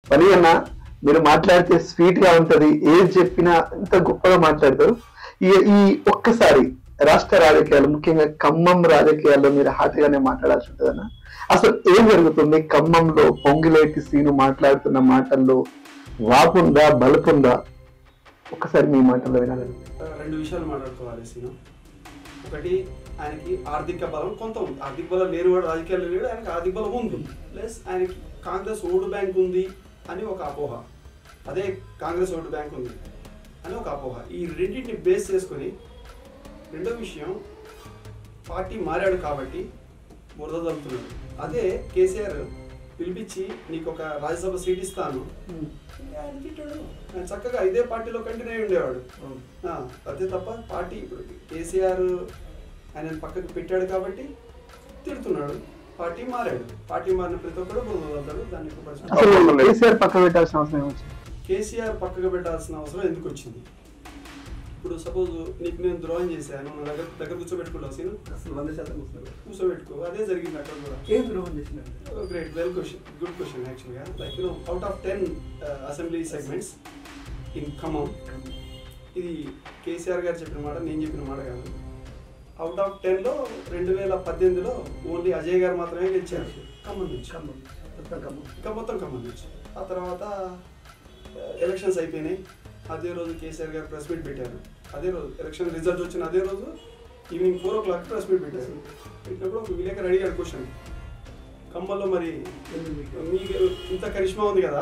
పని అన్న మీరు మాట్లాడితే స్వీట్ గా ఉంటది ఏది చెప్పినా ఇంత గొప్పగా మాట్లాడతారు ఈ ఈ ఒక్కసారి రాష్ట్ర రాజకీయాలు ముఖ్యంగా ఖమ్మం రాజకీయాల్లో మీరు హాట్ గానే మాట్లాడాల్సి ఉంటుందన్న అసలు ఏం జరుగుతుంది ఖమ్మంలో పొంగిలేటి సీను మాట్లాడుతున్న మాటల్లో వాపుందా బలుపుందా ఒక్కసారి మీ మాటల్లో వినాలని రెండు విషయాలు మాట్లాడుకోవాలి సీను ఒకటి ఆయనకి ఆర్థిక బలం కొంత ఉంది ఆర్థిక బలం లేనివాడు రాజకీయాల్లో లేడు ఆయనకి ఆర్థిక బలం ఉంది ప్లస్ ఆయనకి కాంగ్రెస్ ఓటు బ్యాంక్ ఉంది అని ఒక అపోహ అదే కాంగ్రెస్ ఓటు బ్యాంక్ ఉంది అని ఒక అపోహ ఈ రెండింటిని బేస్ చేసుకొని రెండో విషయం పార్టీ మారాడు కాబట్టి బురద తలుపుతున్నాడు అదే కేసీఆర్ పిలిపించి నీకు ఒక రాజ్యసభ సీట్ ఇస్తాను ఆయన తిట్టాడు ఆయన చక్కగా ఇదే పార్టీలో కంటిన్యూ అయి ఉండేవాడు ఆ, అదే తప్ప పార్టీ ఇప్పుడు కేసీఆర్ ఆయన పక్కకు పెట్టాడు కాబట్టి తిడుతున్నాడు పార్టీ మారాడు పార్టీ మారిన ప్రతి ఒక్కరు వదులుతాడు దాన్ని ఇప్పుడు పరిస్థితి- అసలు కేసీఆర్ పక్కన పెట్టాల్సిన అవసరం ఏమొచ్చింది కేసీఆర్ పక్కకు పెట్టాల్సిన అవసరం ఎందుకు వచ్చింది ఇప్పుడు సపోజ్ నీకు నేను ద్రోహం చేశాను నా దగ్గర దగ్గర కూర్చోబెట్టుకుంటావు సీను అసలు వంద శాతం వస్తున్నారు కూర్చోబెట్టుకో అదే జరిగింది అక్కడ కూడా ఏం ద్రోహం చేసినారు great well question good question యాక్చువల్గా like you know out of ten assembly segments in Khammam ఇది కేసీఆర్ గారు చెప్పిన మాట నేను చెప్పిన మాట కాదు అవుట్ ఆఫ్ టెన్లో రెండు వేల పద్దెనిమిదిలో ఓన్లీ అజయ్ గారు మాత్రమే గెలిచారు ఖమ్మం నుంచి ఖమ్మం మొత్తం ఖమ్మం ఇంకా మొత్తం ఖమ్మం నుంచి ఆ తర్వాత ఎలక్షన్స్ అయిపోయినాయి అదే రోజు కేసీఆర్ గారు ప్రెస్ మీట్ పెట్టారు అదే రోజు ఎలక్షన్ రిజల్ట్ వచ్చిన అదే రోజు evening four o'clock press meet పెట్టారు పెట్టినప్పుడు ఒక విలేకరు అడిగాడు క్వశ్చన్ ఖమ్మంలో మరి ఎందుకు మీకు? మీకు ఇంత కరిష్మా ఉంది కదా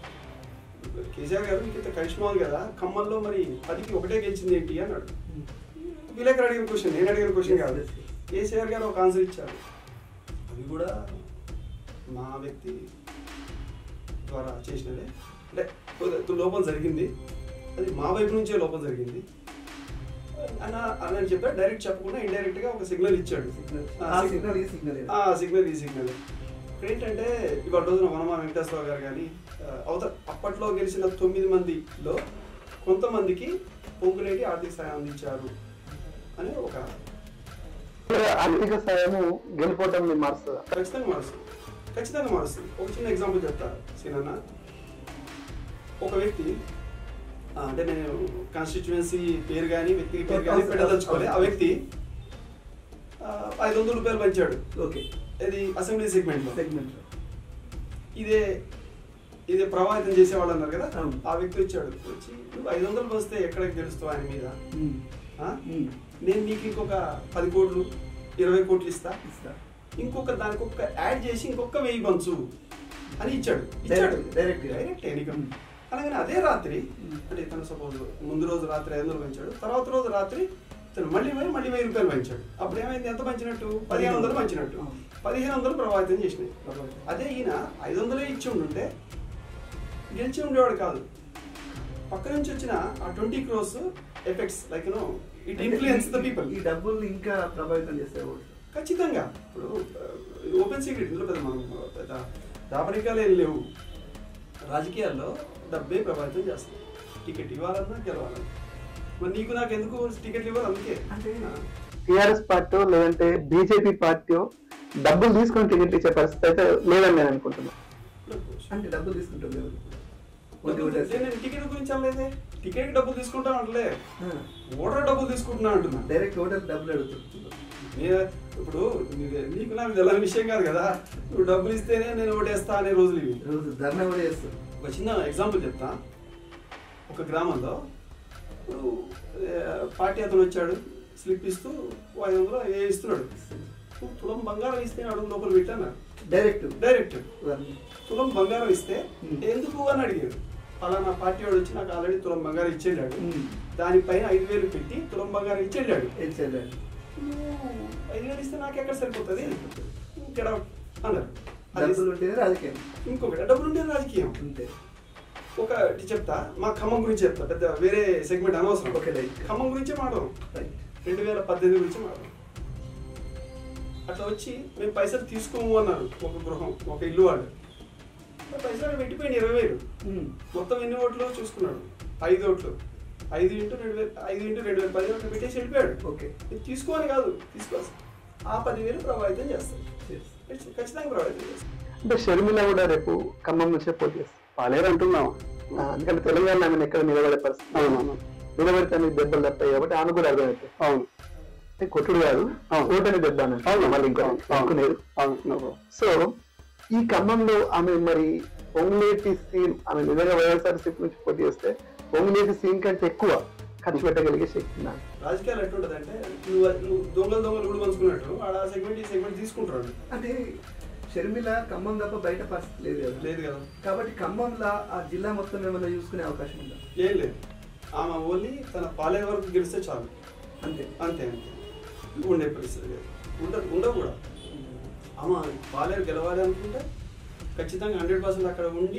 కేసీఆర్ గారు మీకు ఇంత కరిష్మా ఉంది కదా ఖమ్మంలో మరి పదికి ఒకటే గెలిచింది ఏంటి అన్నాడు విలేకరు అడిగిన క్వశ్చన్ నేను అడిగిన క్వశ్చన్ కాదు Yes, yes. కేసీఆర్ గారు ఒక ఆన్సర్ ఇచ్చారు అవి కూడా మా వ్యక్తి ద్వారా చేసినదే అంటే కొద్ది- లోపం జరిగింది అది మా వైపు నుంచే లోపం జరిగింది అన్న అని చెప్పాడు డైరెక్ట్ చెప్పకుండా ఇండైరెక్ట్ గా ఒక సిగ్నల్ ఇచ్చాడు సిగ్నల్. ఆ, ఆ సిగ్- సిగ్నల్ ఈ సిగ్నల్ ఆ సిగ్నల్ ఈ సిగ్నల్ ఇక్కడ ఏంటంటే ఇవాళ రోజున వనమా వెంకటేశ్వరరావు గారు కానీ అవతల అప్పట్లో గెలిచిన తొమ్మిది మందిలో కొంతమందికి పొంగులేటి ఆర్థిక సాయం అందించారు అని ఒక ఆర్థిక సాయము గెలిపోవటం మారుస్తుందా ఖచ్చితంగా మారుస్తుంది ఖచ్చితంగా మారుస్తుంది ఒక చిన్న ఎగ్జాంపుల్ చెప్తా సీనన్న ఒక వ్యక్తి ఆ, అంటే నేను కాన్స్టిట్యువెన్సీ పేరు కానీ వ్యక్తి పేరు కానీ పెట్టదలుచుకోలే ఆ వ్యక్తి ఆ, ఐదు వందల రూపాయలు పంచాడు ఓకే ఇది అసెంబ్లీ సెగ్మెంట్లో సెగ్మెంట్ ఇదే ఇదే ప్రభావితం చేసేవాళ్ళు అన్నారు కదా అవును. ఆ వ్యక్తి వచ్చాడు వచ్చి నువ్వు ఐదు వందలు వస్తే ఎక్కడ గెలుస్తావు ఆయన మీద ఆ? ఉమ్. నేను నీకు ఇంకొక పది కోట్లు ఇరవై కోట్లు ఇస్తా ఇస్తా ఇంకొక దానికి ఒక్క యాడ్ చేసి ఇంకొక వెయ్యి పంచు అని ఇచ్చాడు ఇచ్చాడు Direct- direct గా. డైరెక్ట్ ఎన్నిక Hmm. అనగానే అదే రాత్రి అంటే తను సపోజ్ ముందు రోజు రాత్రి ఐదు వందలు పంచాడు తర్వాత రోజు రాత్రి తను మళ్ళీ పోయి మళ్ళీ వెయ్యి రూపాయలు పంచాడు అప్పుడు ఏమైంది ఎంత పంచినట్టు పదిహేను వందలు పంచినట్టు అవును. పదిహేను వందలు ప్రభావితం చేసినాయి ప్రభావితం. అదే ఈయన ఐదు వందలే ఇచ్చి ఉండుంటే గెలిచి ఉండేవాడు కాదు పక్క నుంచి వచ్చిన ఆ twenty crores effects like no it influence the people ఈ డబ్బుల్ని ఇంకా ప్రభావితం చేస్తే ఖచ్చితంగా ఇప్పుడు ఓపెన్ సీక్రెట్ ఇందులో పెద్ద మనం పెద్ద దాపరికాలు ఏం లేవు రాజకీయాల్లో డబ్బే ప్రభావితం చేస్తుంది టికెట్ ఇవ్వాలన్నా గెలవాలన్నా మరి నీకు నాకు ఎందుకు టికెట్లు ఇవ్వాలి అందుకే అంటే టిఆర్ఎస్ పార్టీ లేదంటే బీజేపీ పార్టీ డబ్బులు తీసుకొని టికెట్ ఇచ్చే పరిస్థితి అయితే లేదని నేను అనుకుంటున్నాను అంటే డబ్బులు తీసుకుంటుంది ఎవరు? ఓటు డబ్బులు ఓటేస్తే. నేను టికెట్ గురించి అనలేదే టికెట్ డబ్బులు తీసుకుంటాను అంటలే ఆ, ఓటర్ డబ్బులు తీసుకుంటున్నా అంటున్నా డైరెక్ట్ ఓటర్ డబ్బులు అడుగుతుంది నేను ఇప్పుడు నీకు- నీకు నాకు తెలియని విషయం కాదు కదా నువ్వు డబ్బులు ఇస్తేనే నేను ఓటేస్తా అనే రోజులు ఇవి రోజు ధర్నా కూడా చేస్తారు ఒక చిన్న ఎగ్జాంపుల్ చెప్తా ఒక గ్రామంలో ఇప్పుడు ఏ, పార్టీ అతను వచ్చాడు స్లిప్ ఇస్తూ ఓ ఐదు వందలు ఏ ఇస్తున్నాడు నువ్వు తులం బంగారం ఇస్తే అడుగు లోపల పెట్టాను డైరెక్ట్ డైరెక్ట్ వారిని. తులం బంగారం ఇస్తే Hmm. ఎందుకు అని అడిగాడు అలా పార్టీ వాడు వచ్చి నాకు ఆల్రెడీ తులం బంగారం ఇచ్చేళ్ళాడు Hmm. దానిపైన ఐదు వేలు పెట్టి తులం బంగారం ఇచ్చేళ్ళాడు ఏం చేయాలి? నువ్వు ఐదు వేలు ఇస్తే నాకు ఎక్కడ సరిపోతుంది ఇక్కడ అన్నారు అది డబ్బులు ఉంటేనే రాజకీయం ఇంకొకటి డబ్బులు ఉంటే రాజకీయం అంతే ఒకటి చెప్తా మా ఖమ్మం గురించి చెప్తా పెద్ద వేరే సెగ్మెంట్ అనవసరం Okay, right. ఖమ్మం గురించే మాట్లాడదాం రైట్ రెండు వేల పద్దెనిమిది గురించి మాట్లాడదాం అట్లా వచ్చి మేము పైసలు తీసుకోము అన్నారు ఒక గృహం ఒక ఇల్లు వాళ్ళు ఆ పైసలు అక్కడ పెట్టిపోయింది ఇరవై వేలు మొత్తం ఎన్ని ఓట్లు చూసుకున్నాడు ఐదు ఓట్లు ఐదు ఇంటూ రెండు వేలు ఐదు ఇంటూ రెండు వేలు పది ఓట్లు పెట్టేసి వెళ్ళిపోయాడు ఓకే ఇది తీసుకోని కాదు తీసుకోవాలి ఆ పదివేలు ప్రభావితం చేస్తాయి ఖచ్చితంగా ప్రభావితం చేస్తాయి అంటే షర్మిల కూడా రేపు ఖమ్మం నుంచే పోటీ చేస్తుంది పాలేరు అంటున్నాం ఆ, ఎందుకంటే తెలంగాణ ఆమెను ఎక్కడ నిలబడే పరిస్థితి అవునవును నిలబడితే ఆమెకు దెబ్బలు తప్పాయి కాబట్టి ఆమె కూడా అర్థమవుతాయి అవును అంటే కొట్టుడు కాదు అవును. ఓటని దెబ్బ అని అవును. మళ్ళీ ఇంకా అవును. అవును. అనుకునేది అవును no problem. సో ఈ క్రమంలో ఆమె మరి పొంగులేటి సీన్ ఆమె నిజంగా వైఎస్ఆర్సీపీ నుంచి పోటీ చేస్తే పొంగులేటి సీన్ కంటే ఎక్కువ ఖర్చు పెట్టగలిగే శక్తి నాకు రాజకీయాలు ఎట్లుంటదంటే నువ్వు నువ్వు దొంగలు దొంగలు కూడా పంచుకున్నట్టు ఆడ సెగ్మెంట్ ఈ సెగ్మెంట్ తీసుకుంటాడు అంటే షర్మిల ఖమ్మం తప్ప బయట పరిస్థితి లేదు కదా లేదు కదా కాబట్టి ఖమ్మంలో ఆ జిల్లా మొత్తం ఏమైనా చూసుకునే అవకాశం ఉందా ఏం లేదు ఆమె ఓన్లీ తన పాలే వరకు గెలిస్తే చాలు అంతే అంతే అంతే ఉండే పరిస్థితి లేదు ఉండదు ఉండవు కూడా ఆమె పాలేరు గెలవాలి అనుకుంటే ఖచ్చితంగా హండ్రెడ్ పర్సెంట్ అక్కడ ఉండి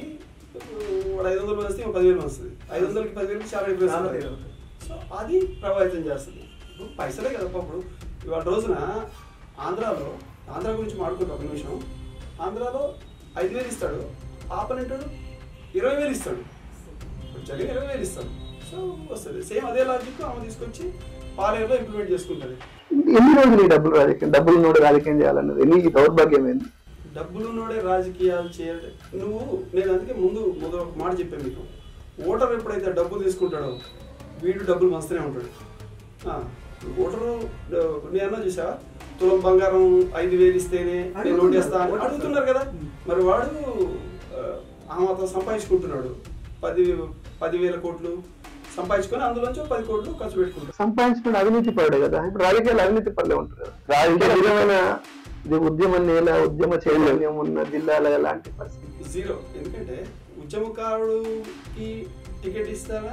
వాడు ఐదు వందలు వస్తే పదివేలు వస్తుంది ఐదు వందలకి పదివేలకి చాలా ఎక్కువ చాలా వస్తుంది. తేడా ఉంటుంది. సో అది ప్రభావితం చేస్తుంది ఇప్పుడు పైసలే కదా ఇప్పుడు ఇవాళ రోజున ఆంధ్రాలో ఆంధ్ర గురించి మాట్లాడుకుంటాం ఒక నిమిషం ఆంధ్రాలో ఐదు వేలు ఇస్తాడు ఆపనెంట్ ఇరవై వేలు ఇస్తాడు ఇప్పుడు జగన్ ఇరవై వేలు ఇస్తాడు సో వస్తుంది సేమ్ అదే లాజిక్ ఆమె తీసుకొచ్చి పాలేరులో ఇంప్లిమెంట్ చేసుకుంటుంది ఎన్ని రోజులు ఈ డబ్బులు రాజకీయం డబ్బులు నోడు రాజకీయం చేయాలన్నది ఎన్ని దౌర్భాగ్యం ఏంది డబ్బులున్నోడే రాజకీయాలు చేయడం నువ్వు నేను అందుకే ముందు మొదలు ఒక మాట చెప్పాను మీకు ఓటర్ ఎప్పుడైతే డబ్బులు తీసుకుంటాడో వీడు డబ్బులు మస్తూనే ఉంటాడు ఆ, ఓటరు డ- నేను అన్నా చూసా తులం బంగారం ఐదు వేలు ఇస్తేనే నేను ఓటు వేస్తా అని అడుగుతున్నారు కదా మరి వాడు ఆ, ఆ మాత్రం సంపాదించుకుంటున్నాడు పది పదివేల కోట్లు సంపాదించుకొని అందులోంచి ఒక పది కోట్లు ఖర్చు పెట్టుకుంటాడు సంపాదించుకున్న అవినీతి పరుడే కదా ఇప్పుడు రాజకీయాలు అవినీతి పరులే ఉంటారు కదా రాజకీయ విధమైన ఇది ఉద్యమ నేల ఉద్యమ చైతన్యం ఉన్న జిల్లాల ఎలాంటి పరిస్థితి జీరో ఎందుకంటే ఉద్యమకారుడికి టికెట్ ఇస్తారా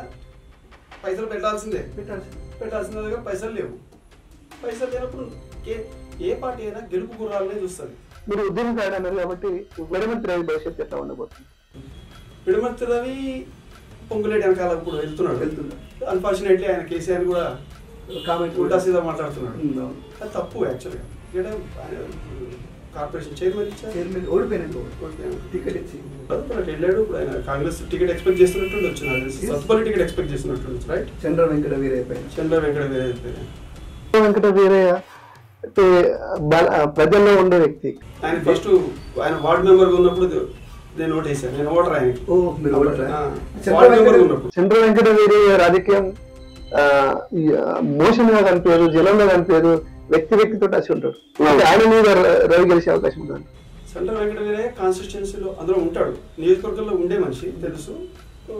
పైసలు పెట్టాల్సిందే పెట్టాల్సి పెట్టాల్సిన దగ్గర పైసలు లేవు పైసలు లేనప్పుడు ఏ- ఏ పార్టీ అయినా గెలుపు గుర్రాలనే చూస్తుంది మీరు ఉద్యమకారుడు అన్నారు కాబట్టి వెడమంత్రి రవి భవిష్యత్తు ఎట్లా ఉండబోతుంది పిడమర్తి రవి పొంగులేటి వెనకాల ఇప్పుడు వెళ్తున్నాడు వెళ్తున్నాడు. అన్ఫార్చునేట్లీ ఆయన కేసీఆర్ కూడా కామెంట్ ఉల్టా సీదా మాట్లాడుతున్నాడు ఉమ్, అవును. అది తప్పు యాక్చువల్గా ఇక్కడ ఆయన కార్పొరేషన్ చైర్మన్ ఇచ్చారు చైర్మన్ ఓడిపోయినాక ఓడిపోయాడు. టికెట్ ఇచ్చి ఇప్పుడు వెళ్ళాడు ఇప్పుడు ఆయన కాంగ్రెస్ టికెట్ ఎక్స్పెక్ట్ చేస్తున్నట్టు వచ్చినాడు సత్పల్లి టికెట్ ఎక్స్పెక్ట్ చేస్తున్నట్టు రైట్ చంద్ర వెంకట వీరైపోయిన చంద్ర వెంకట వేరే అయిపోయారు. వెంకట వీరయ్య అంటే బల- ప్రజల్లో ఉండే వ్యక్తి ఆయన ఫస్ట్ ఆయన వార్డ్ మెంబర్ ఉన్నప్పుడు నేను ఓట్ వేసాను నేను ఓటర్ ఆయనకి ఓ మీరు ఓటరా ఆ, చంద్ర వార్డ్ మెంబర్ వెంకట ఉన్నప్పుడు చంద్ర వెంకట వీరయ్య రాజకీయం ఆ, ఈ, ఆ, మోషన్గా కనిపించదు జనంలో కనిపించదు వ్యక్తి వ్యక్తితో టచ్ ఉంటాడు అంటే ఆయన మీద ర- రవి గెలిచే అవకాశం ఉంటుంది సెంట్రల్ వెంకట వీరయ్య కాన్స్టిట్యున్సీలో అందులో ఉంటాడు నియోజకవర్గంలో ఉండే మనిషి తెలుసు ఆ,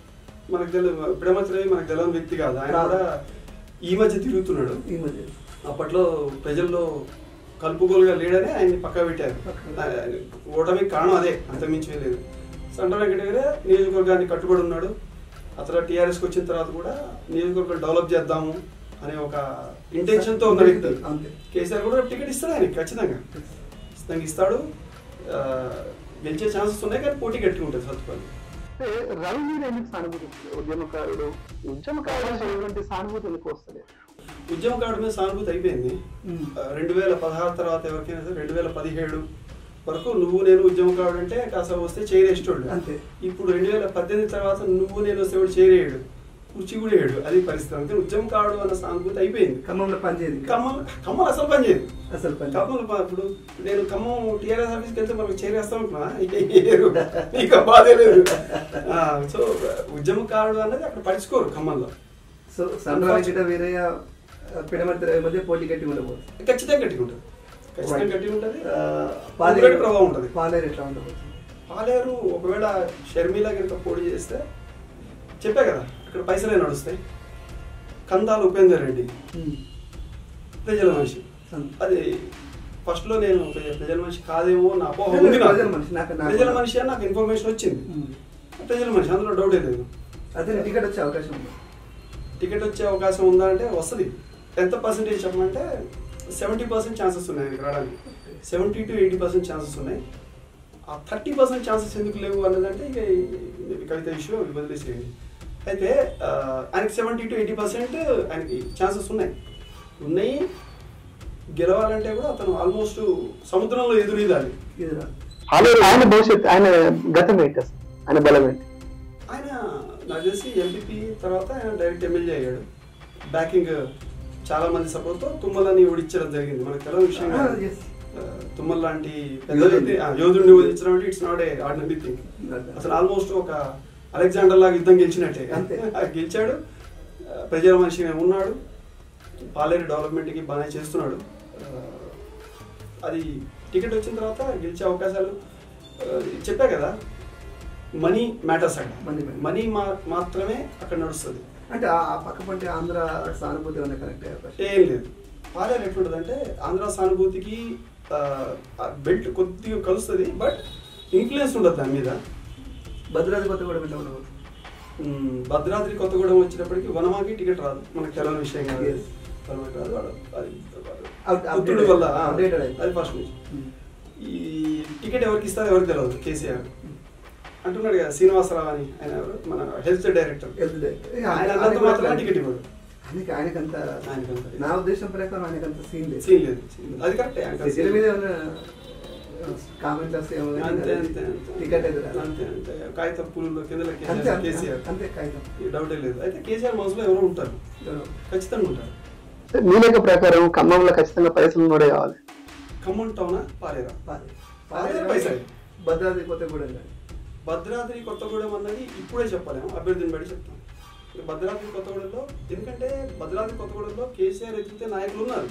మనకు తెలియదు పిడమతి రవి మనకు తెలియని వ్యక్తి కాదు ఆయన కూడా ఈ మధ్య తిరుగుతున్నాడు ఈ మధ్య అప్పట్లో ప్రజల్లో కలుపుగోలుగా లేడని ఆయన్ని పక్క పెట్టారు పక్కన. ఆయన ఓటమికి కారణం అదే అంతమించి లేదు సంట వెంకటగిరి నియోజకవర్గాన్ని కట్టుబడి ఉన్నాడు అతను టీఆర్ఎస్కి వచ్చిన తర్వాత కూడా నియోజకవర్గం డెవలప్ చేద్దాము అనే ఒక ఇంటెన్షన్తో ఉన్న వ్యక్తి అంతే. కేసీఆర్ కూడా టికెట్ ఇస్తాడు ఆయనకి ఖచ్చితంగా ఖచ్చితంగా ఇస్తాడు ఆ, గెలిచే ఛాన్సెస్ ఉన్నాయి కానీ పోటీ గట్టిగా ఉంటుంది సత్తుపల్లి అంటే రవి మీద ఎందుకు సానుభూతి వస్తుంది ఉద్యమకారుడు ఉద్యమకారుడు అనేటువంటి సానుభూతి ఎందుకు వస్తుంది ఉద్యమకారుడి మీద సానుభూతి అయిపోయింది ఉమ్. ఆ, రెండు వేల పదహారు తర్వాత ఎవరికైనా సరే రెండు వేల పదిహేడు వరకు నువ్వు నేను ఉద్యమకారుడు అంటే కాస్త వస్తే చేరేసేటోళ్ళు అంతే. ఇప్పుడు రెండు వేల పద్దెనిమిది తర్వాత నువ్వు నేను వస్తే వాడు చేరేయడు కుర్చీ కూడా వేయడు అది పరిస్థితి అంటే ఉద్యమకారుడు అన్న సానుభూతి అయిపోయింది ఖమ్మంలో పనిచేయదు ఖమ్మం ఖమ్మం అసలు పని చేయదు అసలు పని ఖమ్మం ప- ఇప్పుడు నేను ఖమ్మం టీఆర్ఎస్ ఆఫీస్కి వెళ్తే మనకు చేరేస్తాం అనుకున్నా ఇక ఏరు. ఇక బాధే లేదు ఆ, సో ఉద్యమకారుడు అన్నది అక్కడ పడుచుకోరు ఖమ్మంలో సో సండ్ర వెంకట వీరయ్య పిడమర్తి రవి మధ్య పోటీ గట్టి ఉండబోతుంది ఖచ్చితంగా గట్టిగా ఉంటుంది ఖచ్చితంగా Right. గట్టిగా ఉంటుంది ఆ, పాలేరు ప్రభావం ఉంటుంది పాలేరు ఎట్లా ఉండబోతుంది పాలేరు ఒకవేళ షర్మిల కనుక పోటీ చేస్తే చెప్పా కదా ఇక్కడ పైసలే నడుస్తాయి కందాలు ఉపేందర్ రెడ్డి ఉమ్. ప్రజల మనిషి సం- అది ఫస్ట్ లో నేను ప్రజ- ప్రజల మనిషి కాదేమో నా అపోహ ఉంది నాకు. ప్రజల మనిషి, నాకు- నాకు- ప్రజల మనిషి అని నాకు ఇన్ఫర్మేషన్ వచ్చింది ఉమ్. ప్రజల మనిషి అందులో డౌటే లేదు అదే టికెట్ వచ్చే అవకాశం ఉంది టికెట్ వచ్చే అవకాశం ఉందా అంటే వస్తుంది ఎంత పర్సెంటేజ్ చెప్పమంటే సెవెంటీ పర్సెంట్ ఛాన్సెస్ ఉన్నాయి ఆయనకి రావడానికి seventy to eighty percent chances ఉన్నాయి ఆ థర్టీ పర్సెంట్ ఛాన్సెస్ ఎందుకు లేవు అన్నదంటే ఇక ఈ కవిత ఇష్యూ వదిలేసేయండి అయితే ఆ, ఆయనకి సెవెంటీ టు ఎయిటీ పర్సెంట్ ఆయనకి ఛాన్సెస్ ఉన్నాయి ఉన్నాయి గెలవాలంటే కూడా అతను ఆల్మోస్ట్ సముద్రంలో ఎదురు ఈదాలి ఇది రా. ఆయన ఆయన భవిష్యత్తు ఆయన గతం ఏంటి అసలు ఆయన బలం ఏంటి ఆయన నాకు తెలిసి ఎంపీపీ తర్వాత ఆయన డైరెక్ట్ ఎమ్మెల్యే అయ్యాడు బ్యాకింగ్ చాలా మంది సపోర్ట్తో తుమ్మలని ఓడించడం జరిగింది మనకు తెలవని విషయం Ah, కాదు. yes. ఆ, తుమ్మల్ లాంటి పెద్ద యోధుడిని. వ్యక్తి, ఆ, యోధుడిని వదిలించడం అంటే it's not a ordinary thing అసలు ఆల్మోస్ట్ ఒక అలెగ్జాండర్ లాగా యుద్ధం గెలిచినట్టే అంతే. ఆ, గెలిచాడు ఆ, ప్రజల మనిషిగా ఉన్నాడు పాలేరు డెవలప్మెంట్కి బాగానే చేస్తున్నాడు ఆ, అది టికెట్ వచ్చిన తర్వాత గెలిచే అవకాశాలు ఆ, చెప్పా కదా మనీ మ్యాటర్స్ అంట Money matters. మనీ మా మాత్రమే అక్కడ నడుస్తుంది అంటే ఆ ఆ పక్క పంటే ఆంధ్ర సానుభూతి ఏమైనా కనెక్ట్ అయ్యే అవకాశం ఏం లేదు పాలేరు ఎట్లుంటుందంటే ఆంధ్ర సానుభూతికి బెల్ట్ కొద్దిగా కలుస్తుంది బట్ ఇన్ఫ్లుయెన్స్ ఉండదు దాని మీద భద్రాద్రి కొత్తగూడెం ఎట్లా ఉండవు మ్మ్, భద్రాద్రి కొత్తగూడెం వచ్చినప్పటికి వనమాకి టికెట్ రాదు మనకు తెలియని విషయం కాదు Yes. వనమాకి రాదు వాడు అది Out- పుత్రుడి updated. వల్ల ఆ, Updated అయిపోయింది. అది ఫస్ట్ నుంచి ఈ టికెట్ ఎవరికి ఇస్తారో ఎవరికి తెలియదు కేసీఆర్ అంటున్నాడు కదా శ్రీనివాసరావు అని ఆయన ఎవరు మన హెల్త్ డైరెక్టర్ Health day. ఆయన అన్నంత మాత్రమే టికెట్ ఇవ్వడు ఆయనకి ఆయనకంత ఆయనకంత నా ఉద్దేశం ప్రకారం ఆయనకంత సీన్ లేదు సీన్ లేదు scene లేదు. అది కరెక్టే ఆయనకు సిటీల మీద ఏమైనా కామెంట్ వస్తే ఏమో కానీ అంతే అంతే అంతే. టికెట్ ఎదురా అంతే అంతే కాగితం పూలు కింద అంతే అంతే కేసీఆర్ అంతే కాగితం ఈ డౌటే లేదు అయితే కేసీఆర్ మనసులో ఎవరో ఉంటారు ఎవరో. ఖచ్చితంగా ఉంటారు మీ లెక్క ప్రకారం ఖమ్మంలో ఖచ్చితంగా పైసలు ఉన్నోడే కావాలి ఖమ్మం టౌనా పాలేరా పాలే- పాలే పాలే పైసలు. భద్రాద్రి కొత్తగూడెం కానీ భద్రాద్రి కొత్తగూడెం అన్నది ఇప్పుడే చెప్పలేము అభ్యర్థిని బట్టి చెప్తాం ఇక భద్రాద్రి కొత్తగూడెంలో ఎందుకంటే భద్రాద్రి కొత్తగూడెంలో కేసీఆర్ ఎత్తితే నాయకులు ఉన్నారు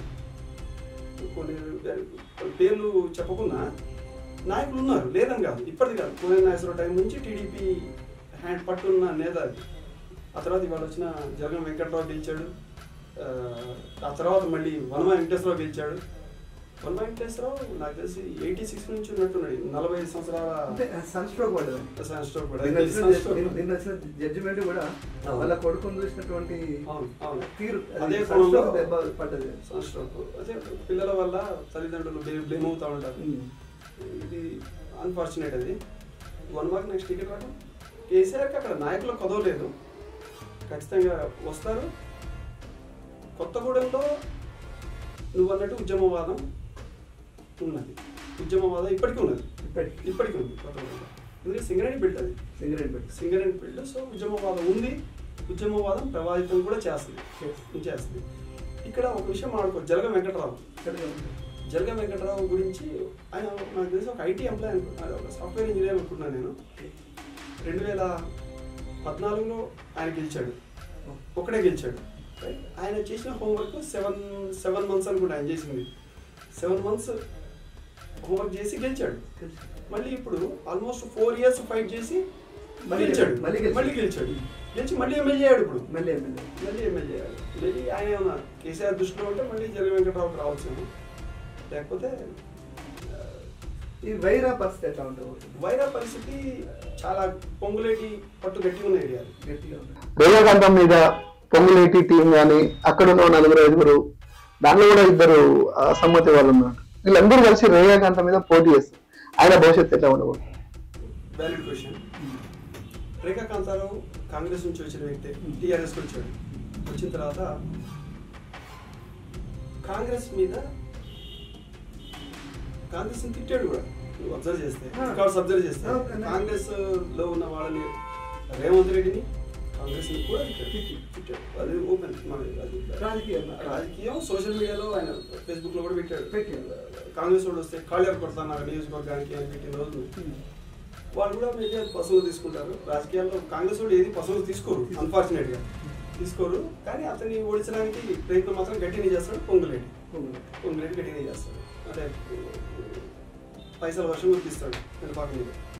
కొన్ని పేర్లు చెప్పకున్నా నాయకులు ఉన్నారు లేదని కాదు ఇప్పటిది కాదు కోనే నాగేశ్వరరావు టైం నుంచి టీడీపీ హ్యాండ్ పట్టున్న నేత అది ఆ తర్వాత ఇవాళ వచ్చిన జగన్ వెంకట్రావు గెలిచాడు ఆ, ఆ తర్వాత మళ్ళీ వనమ వెంకటేశ్వరరావు గెలిచాడు వనమ వెంకటేశ్వరరావు నాకు తెలిసి ఎయిటీ సిక్స్ నుంచి ఉన్నట్టున్నాడు నలభై ఐదు సంవత్సరాల అంటే సన్ స్ట్రోక్ పడ్డది సన్ స్ట్రోక్ కూడా. నిన్న వచ్చిన సన్ జడ్జి- స్ట్రోక్. నిన్న- నిన్న వచ్చిన జడ్జిమెంట్ కూడా అవును. వాళ్ళ కొడుకుని చూసినటువంటి అవును, అవును. తీరు అదే సన్ స్ట్రోక్ కోణంలో దెబ్బ పడ్డది సన్ స్ట్రోక్ అదే పిల్లల వల్ల తల్లిదండ్రులు బ్లేమ్ అవుతా ఉంటారు ఉమ్. ఇది అన్ఫార్చునేట్ అది వన్ మార్క్ నెక్స్ట్ టికెట్ రావడం కేసీఆర్కి అక్కడ నాయకుల కొదవలేదు ఖచ్చితంగా వస్తారు కొత్తగూడెంలో నువ్వు అన్నట్టు ఉద్యమవాదం ఉన్నది ఉద్యమవాదం ఇప్పటికీ ఉన్నది ఇప్పటికి ఇప్పటికీ ఉంది కొత్తగూడెంలో ఎందుకంటే సింగరేణి బిల్డ్ అది సింగరేట్ పెట్టి సింగరేణి బిల్డ్ సో ఉద్యమవాదం ఉంది ఉద్యమవాదం ప్రభావితం కూడా చేస్తుంది చేస్తుంది ఇక్కడ ఒక విషయం ఆడుకో జలగ వెంకటరావు జలగ వెంకటరావు గురించి ఆయన నాకు తెలిసి ఒక ఐటీ ఎంప్లాయ్ అనుకుంటున్నాను ఒక సాఫ్ట్వేర్ ఇంజనీర్ అనుకుంటున్నాను నేను రెండు వేల పద్నాలుగులో ఆయన గెలిచాడు ఒకడే గెలిచాడు Right? ఆయన చేసిన హోంవర్క్ సెవెన్ సెవెన్ మంత్స్ అనుకుంటా ఆయన చేసింది సెవెన్ మంత్స్ హోంవర్క్ చేసి గెలిచాడు మళ్ళీ ఇప్పుడు ఆల్మోస్ట్ ఫోర్ ఇయర్స్ ఫైట్ చేసి మళ్ళీ గెలిచాడు మళ్ళీ గెలిచాడు. మళ్ళీ గెలిచాడు గెలిచి మళ్ళీ ఎమ్మెల్యే అయ్యాడు ఇప్పుడు మళ్ళీ ఎమ్మెల్యే మళ్ళీ ఎమ్మెల్యే అయ్యాడు మళ్ళీ ఆయన ఏమన్నా కేసీఆర్ దృష్టిలో ఉంటే మళ్ళీ జగన్ వెంకటరావుకి రావచ్చు లేకపోతే ఆ, ఈ వైరా పరిస్థితి ఎట్లా ఉంటుంది వైరా పరిస్థితి చాలా పొంగులేటి పట్టు గట్టిగా ఉన్న ఏరియా గట్టిగా ఉంటుంది రేఖాకాంతం మీద పొంగులేటి టీం కానీ అక్కడ ఉన్న నలుగురు ఐదుగురు దాంట్లో కూడా ఇద్దరు ఆ, సమ్మతి వాళ్ళు ఉన్నారు వీళ్ళందరూ కలిసి రేఖాకాంతం మీద పోటీ చేస్తారు ఆయన భవిష్యత్తు ఎట్లా ఉండబోతుంది వ్యాలిడ్ క్వశ్చన్ రేఖా కాంతారావు కాంగ్రెస్ నుంచి వచ్చిన వ్యక్తి టీఆర్ఎస్కి వచ్చాడు వచ్చిన తర్వాత కాంగ్రెస్ మీద కాంగ్రెస్ తిట్టాడు కూడా నువ్వు అబ్జర్వ్ చేస్తే ఆ. రికార్డ్స్ అబ్జర్వ్ చేస్తే ఆ, కానీ- కాంగ్రెస్ లో ఉన్న వాళ్ళని రేవంత్ రెడ్డిని కాంగ్రెస్ ని కూడా తిట్టాడు. తిట్టాడు అది ఓపెన్ మన అది రాజకీయంగా. రాజకీయం సోషల్ మీడియాలో ఆయన ఫేస్బుక్ లో కూడా పెట్టాడు పెట్టాడు. కాంగ్రెస్ వాళ్ళు వస్తే కాళ్ళేరు కొడతాను నియోజకవర్గానికి అని పెట్టిన రోజు వాళ్ళు కూడా మేబీ అది పశువులు తీసుకుంటారు రాజకీయాల్లో కాంగ్రెస్ వాళ్ళు ఏది పశువులు తీసుకోరు అన్ఫార్చునేట్ గా తీసుకోరు కానీ అతన్ని ఓడించడానికి ప్రయత్నం మాత్రం గట్టిగా చేస్తాడు పొంగులేటి పొంగులేటి గట్టిగా చేస్తాడు అంటే పైసల వర్షం కురిపిస్తాడు పాక మీద